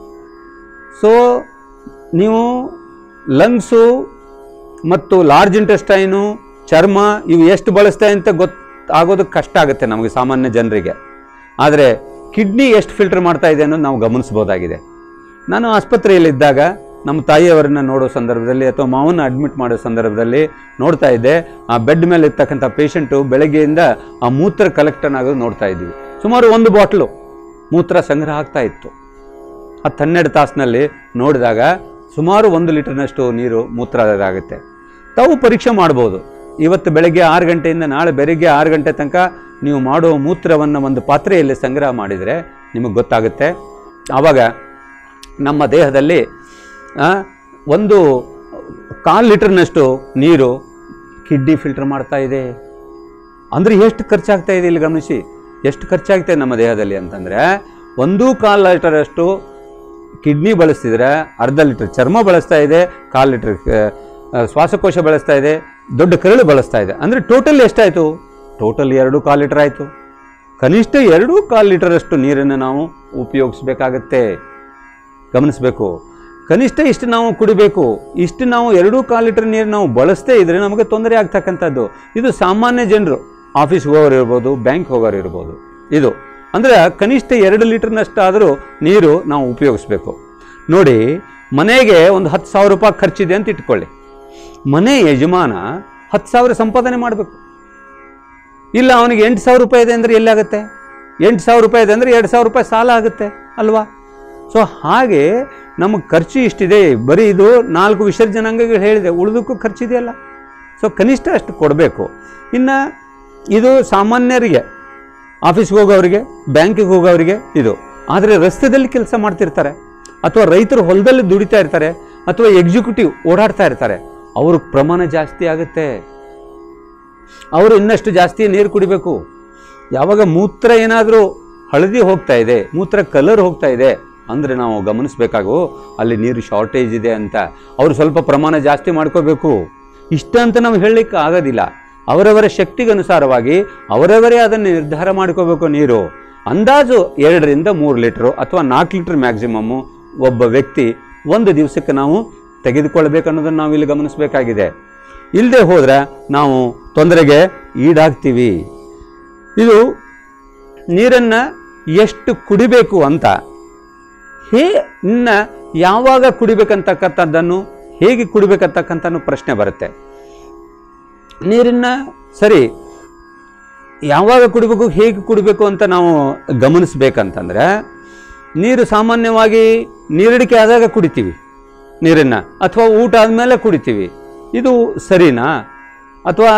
Speaker 1: ಸೊ ನೀವು ಲಂಗ್ಸು ಮತ್ತು ಲಾರ್ಜ್ ಇಂಟೆಸ್ಟೈನು ಚರ್ಮ ಇವು ಎಷ್ಟು ಬಳಸ್ತಾ ಅಂತ ಗೊತ್ತು ಆಗೋದಕ್ಕೆ ಕಷ್ಟ ಆಗುತ್ತೆ ನಮಗೆ ಸಾಮಾನ್ಯ ಜನರಿಗೆ ಆದರೆ ಕಿಡ್ನಿ ಎಷ್ಟು ಫಿಲ್ಟರ್ ಮಾಡ್ತಾ ಇದೆ ಅನ್ನೋದು ನಾವು ಗಮನಿಸ್ಬೋದಾಗಿದೆ ನಾನು ಆಸ್ಪತ್ರೆಯಲ್ಲಿದ್ದಾಗ ನಮ್ಮ ತಾಯಿಯವರನ್ನ ನೋಡೋ ಸಂದರ್ಭದಲ್ಲಿ ಅಥವಾ ಮಾವನ್ನ ಅಡ್ಮಿಟ್ ಮಾಡೋ ಸಂದರ್ಭದಲ್ಲಿ ನೋಡ್ತಾ ಇದ್ದೆ ಆ ಬೆಡ್ ಮೇಲೆ ಇರ್ತಕ್ಕಂಥ ಪೇಷಂಟು ಬೆಳಗ್ಗೆಯಿಂದ ಆ ಮೂತ್ರ ಕಲೆಕ್ಟನ್ ಆಗೋದು ನೋಡ್ತಾ ಇದ್ವಿ ಸುಮಾರು ಒಂದು ಬಾಟ್ಲು ಮೂತ್ರ ಸಂಗ್ರಹ ಆಗ್ತಾ ಇತ್ತು ಹತ್ತು ಹನ್ನೆರಡು ತಾಸಿನಲ್ಲಿ ನೋಡಿದಾಗ ಸುಮಾರು ಒಂದು ಲೀಟರ್ನಷ್ಟು ನೀರು ಮೂತ್ರ ಆಗುತ್ತೆ ತಾವು ಪರೀಕ್ಷೆ ಮಾಡ್ಬೋದು ಇವತ್ತು ಬೆಳಗ್ಗೆ ಆರು ಗಂಟೆಯಿಂದ ನಾಳೆ ಬೆಳಗ್ಗೆ ಆರು ಗಂಟೆ ತನಕ ನೀವು ಮಾಡೋ ಮೂತ್ರವನ್ನು ಒಂದು ಪಾತ್ರೆಯಲ್ಲಿ ಸಂಗ್ರಹ ಮಾಡಿದರೆ ನಿಮಗೆ ಗೊತ್ತಾಗುತ್ತೆ ಆವಾಗ ನಮ್ಮ ದೇಹದಲ್ಲಿ ಆ, ಒಂದು ಕಾಲು ಲೀಟರ್ನಷ್ಟು ನೀರು ಕಿಡ್ನಿ ಫಿಲ್ಟರ್ ಮಾಡ್ತಾ ಇದೆ ಅಂದರೆ ಎಷ್ಟು ಖರ್ಚಾಗ್ತಾ ಇದೆ ಇಲ್ಲಿ ಗಮನಿಸಿ ಎಷ್ಟು ಖರ್ಚಾಗ್ತಾ ಇದೆ ನಮ್ಮ ದೇಹದಲ್ಲಿ ಅಂತಂದರೆ ಒಂದು ಕಾಲು ಲೀಟರಷ್ಟು ಕಿಡ್ನಿ ಬಳಸ್ತಿದ್ರೆ ಅರ್ಧ ಲೀಟ್ರ್ ಚರ್ಮ ಬಳಸ್ತಾ ಇದೆ ಕಾಲು ಲೀಟ್ರ್ ಶ್ವಾಸಕೋಶ ಬಳಸ್ತಾ ಇದೆ ದೊಡ್ಡ ಕರಳು ಬಳಸ್ತಾ ಇದೆ ಅಂದರೆ ಟೋಟಲ್ ಎಷ್ಟಾಯಿತು ಟೋಟಲ್ ಎರಡು ಕಾಲು ಲೀಟರ್ ಆಯಿತು ಕನಿಷ್ಠ ಎರಡೂ ಕಾಲು ಲೀಟರಷ್ಟು ನೀರನ್ನು ನಾವು ಉಪಯೋಗಿಸ್ಬೇಕಾಗತ್ತೆ ಗಮನಿಸಬೇಕು ಕನಿಷ್ಠ ಇಷ್ಟು ನಾವು ಕುಡಿಬೇಕು ಇಷ್ಟು ನಾವು ಎರಡೂ ಕಾಲು ಲೀಟರ್ ನೀರು ನಾವು ಬಳಸದೇ ಇದ್ರೆ ನಮಗೆ ತೊಂದರೆ ಆಗ್ತಕ್ಕಂಥದ್ದು ಇದು ಸಾಮಾನ್ಯ ಜನರು ಆಫೀಸ್ಗೆ ಹೋಗೋರು ಇರ್ಬೋದು ಬ್ಯಾಂಕ್ ಹೋಗೋರು ಇರ್ಬೋದು ಇದು ಅಂದರೆ ಕನಿಷ್ಠ ಎರಡು ಲೀಟರ್ನಷ್ಟಾದರೂ ನೀರು ನಾವು ಉಪಯೋಗಿಸ್ಬೇಕು ನೋಡಿ ಮನೆಗೆ ಒಂದು ಹತ್ತು ಸಾವಿರ ರೂಪಾಯಿ ಖರ್ಚಿದೆ ಅಂತ ಇಟ್ಕೊಳ್ಳಿ ಮನೆ ಯಜಮಾನ ಹತ್ತು ಸಾವಿರ ಸಂಪಾದನೆ ಮಾಡಬೇಕು ಇಲ್ಲ ಅವನಿಗೆ ಎಂಟು ಸಾವಿರ ರೂಪಾಯಿ ಇದೆ ಅಂದರೆ ಎಲ್ಲಾಗುತ್ತೆ ಎಂಟು ಸಾವಿರ ರೂಪಾಯಿ ಇದೆ ಅಂದರೆ ಎರಡು ಸಾವಿರ ರೂಪಾಯಿ ಸಾಲ ಆಗುತ್ತೆ ಅಲ್ವಾ ಸೊ ಹಾಗೆ ನಮಗೆ ಖರ್ಚು ಇಷ್ಟಿದೆ ಬರೀ ಇದು ನಾಲ್ಕು ವಿಸರ್ಜನಾಂಗಗಳು ಹೇಳಿದೆ ಉಳಿದಕ್ಕೂ ಖರ್ಚಿದೆಯಲ್ಲ ಸೊ ಕನಿಷ್ಠ ಅಷ್ಟು ಕೊಡಬೇಕು ಇನ್ನು ಇದು ಸಾಮಾನ್ಯರಿಗೆ ಆಫೀಸ್ಗೆ ಹೋಗೋರಿಗೆ ಬ್ಯಾಂಕಿಗೆ ಹೋಗೋರಿಗೆ ಇದು ಆದರೆ ರಸ್ತೆದಲ್ಲಿ ಕೆಲಸ ಮಾಡ್ತಿರ್ತಾರೆ ಅಥವಾ ರೈತರು ಹೊಲದಲ್ಲಿ ದುಡಿತಾ ಇರ್ತಾರೆ ಅಥವಾ ಎಕ್ಸಿಕ್ಯೂಟಿವ್ ಓಡಾಡ್ತಾ ಇರ್ತಾರೆ ಅವ್ರ ಪ್ರಮಾಣ ಜಾಸ್ತಿ ಆಗುತ್ತೆ ಅವರು ಇನ್ನಷ್ಟು ಜಾಸ್ತಿ ನೀರು ಕುಡಿಬೇಕು ಯಾವಾಗ ಮೂತ್ರ ಏನಾದರೂ ಹಳದಿ ಹೋಗ್ತಾ ಇದೆ ಮೂತ್ರ ಕಲರ್ ಹೋಗ್ತಾ ಇದೆ ಅಂದರೆ ನಾವು ಗಮನಿಸಬೇಕಾಗು ಅಲ್ಲಿ ನೀರು ಶಾರ್ಟೇಜ್ ಇದೆ ಅಂತ ಅವರು ಸ್ವಲ್ಪ ಪ್ರಮಾಣ ಜಾಸ್ತಿ ಮಾಡ್ಕೋಬೇಕು ಇಷ್ಟ ಅಂತ ನಾವು ಹೇಳಲಿಕ್ಕೆ ಆಗೋದಿಲ್ಲ ಅವರವರ ಶಕ್ತಿಗನುಸಾರವಾಗಿ ಅವರವರೇ ಅದನ್ನು ನಿರ್ಧಾರ ಮಾಡ್ಕೋಬೇಕು ನೀರು ಅಂದಾಜು ಎರಡರಿಂದ ಮೂರು ಲೀಟ್ರು ಅಥವಾ ನಾಲ್ಕು ಲೀಟ್ರ್ ಮ್ಯಾಕ್ಸಿಮಮ್ಮು ಒಬ್ಬ ವ್ಯಕ್ತಿ ಒಂದು ದಿವಸಕ್ಕೆ ನಾವು ತೆಗೆದುಕೊಳ್ಬೇಕು ಅನ್ನೋದನ್ನು ನಾವು ಇಲ್ಲಿ ಗಮನಿಸಬೇಕಾಗಿದೆ ಇಲ್ಲದೆ ಹೋದರೆ ನಾವು ತೊಂದರೆಗೆ ಈಡಾಗ್ತೀವಿ ಇದು ನೀರನ್ನು ಎಷ್ಟು ಕುಡಿಬೇಕು ಅಂತ ಹೇ ಇನ್ನ ಯಾವಾಗ ಕುಡಿಬೇಕಂತಕ್ಕಂಥದ್ದನ್ನು ಹೇಗೆ ಕುಡಿಬೇಕಂತಕ್ಕಂಥ ಪ್ರಶ್ನೆ ಬರುತ್ತೆ ನೀರನ್ನು ಸರಿ ಯಾವಾಗ ಕುಡಿಬೇಕು ಹೇಗೆ ಕುಡಿಬೇಕು ಅಂತ ನಾವು ಗಮನಿಸ್ಬೇಕಂತಂದ್ರೆ ನೀರು ಸಾಮಾನ್ಯವಾಗಿ ನೀರಿಡಿಕೆ ಆದಾಗ ಕುಡಿತೀವಿ ನೀರನ್ನು ಅಥವಾ ಊಟ ಆದಮೇಲೆ ಕುಡಿತೀವಿ ಇದು ಸರಿನಾ ಅಥವಾ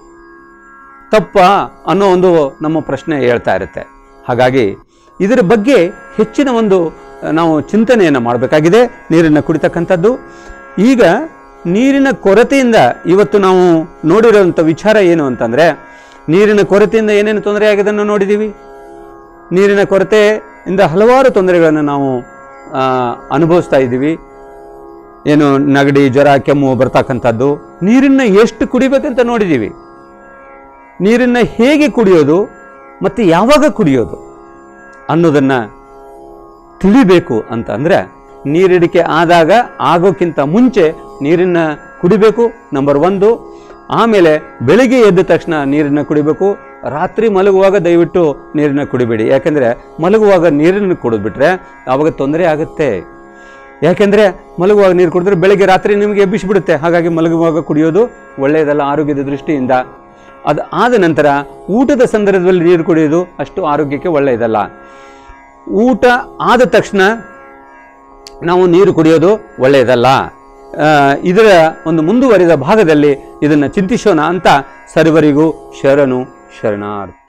Speaker 1: ತಪ್ಪ ಅನ್ನೋ ಒಂದು ನಮ್ಮ ಪ್ರಶ್ನೆ ಹೇಳ್ತಾ ಇರುತ್ತೆ ಹಾಗಾಗಿ ಇದರ ಬಗ್ಗೆ ಹೆಚ್ಚಿನ ಒಂದು ಆ, ನಾವು ಚಿಂತನೆಯನ್ನು ಮಾಡಬೇಕಾಗಿದೆ ನೀರನ್ನು ಕುಡಿತಕ್ಕಂಥದ್ದು ಈಗ ನೀರಿನ ಕೊರತೆಯಿಂದ ಇವತ್ತು ನಾವು ನೋಡಿರೋಂಥ ವಿಚಾರ ಏನು ಅಂತಂದರೆ ನೀರಿನ ಕೊರತೆಯಿಂದ ಏನೇನು ತೊಂದರೆ ಆಗಿದ್ದನ್ನು ನೋಡಿದ್ದೀವಿ ನೀರಿನ ಕೊರತೆಯಿಂದ ಹಲವಾರು ತೊಂದರೆಗಳನ್ನು ನಾವು ಆ, ಅನುಭವಿಸ್ತಾ ಇದ್ದೀವಿ ಏನು ನೆಗಡಿ ಜ್ವರ ಕೆಮ್ಮು ಬರ್ತಕ್ಕಂಥದ್ದು ನೀರನ್ನು ಎಷ್ಟು ಕುಡಿಬೇಕಂತ ನೋಡಿದ್ದೀವಿ ನೀರನ್ನು ಹೇಗೆ ಕುಡಿಯೋದು ಮತ್ತು ಯಾವಾಗ ಕುಡಿಯೋದು ಅನ್ನೋದನ್ನು ತಿಳಿಬೇಕು ಅಂತ ಅಂದರೆ ನೀರಿಡಿಕೆ ಆದಾಗ ಆಗೋಕ್ಕಿಂತ ಮುಂಚೆ ನೀರನ್ನು ಕುಡಿಬೇಕು ನಂಬರ್ ಒಂದು ಆಮೇಲೆ ಬೆಳಿಗ್ಗೆ ಎದ್ದ ತಕ್ಷಣ ನೀರನ್ನು ಕುಡಿಬೇಕು ರಾತ್ರಿ ಮಲಗುವಾಗ ದಯವಿಟ್ಟು ನೀರನ್ನು ಕುಡಿಬೇಡಿ ಯಾಕೆಂದರೆ ಮಲಗುವಾಗ ನೀರನ್ನು ಕುಡಿದ್ಬಿಟ್ರೆ ಆವಾಗ ತೊಂದರೆ ಆಗುತ್ತೆ ಯಾಕೆಂದರೆ ಮಲಗುವಾಗ ನೀರು ಕುಡಿದ್ರೆ ಬೆಳಗ್ಗೆ ರಾತ್ರಿ ನಿಮಗೆ ಎಬ್ಬಿಸಿಬಿಡುತ್ತೆ ಹಾಗಾಗಿ ಮಲಗುವಾಗ ಕುಡಿಯೋದು ಒಳ್ಳೆಯದಲ್ಲ ಆರೋಗ್ಯದ ದೃಷ್ಟಿಯಿಂದ ಅದು ಆದ ನಂತರ ಊಟದ ಸಂದರ್ಭದಲ್ಲಿ ನೀರು ಕುಡಿಯೋದು ಅಷ್ಟು ಆರೋಗ್ಯಕ್ಕೆ ಒಳ್ಳೆಯದಲ್ಲ ಊಟ ಆದ ತಕ್ಷಣ ನಾವು ನೀರು ಕುಡಿಯೋದು ಒಳ್ಳೆಯದಲ್ಲ ಆ, ಇದರ ಒಂದು ಮುಂದುವರಿದ ಭಾಗದಲ್ಲಿ ಇದನ್ನು ಚಿಂತಿಸೋಣ ಅಂತ ಸರ್ವರಿಗೂ ಶರಣು ಶರಣಾರ್ಥಿ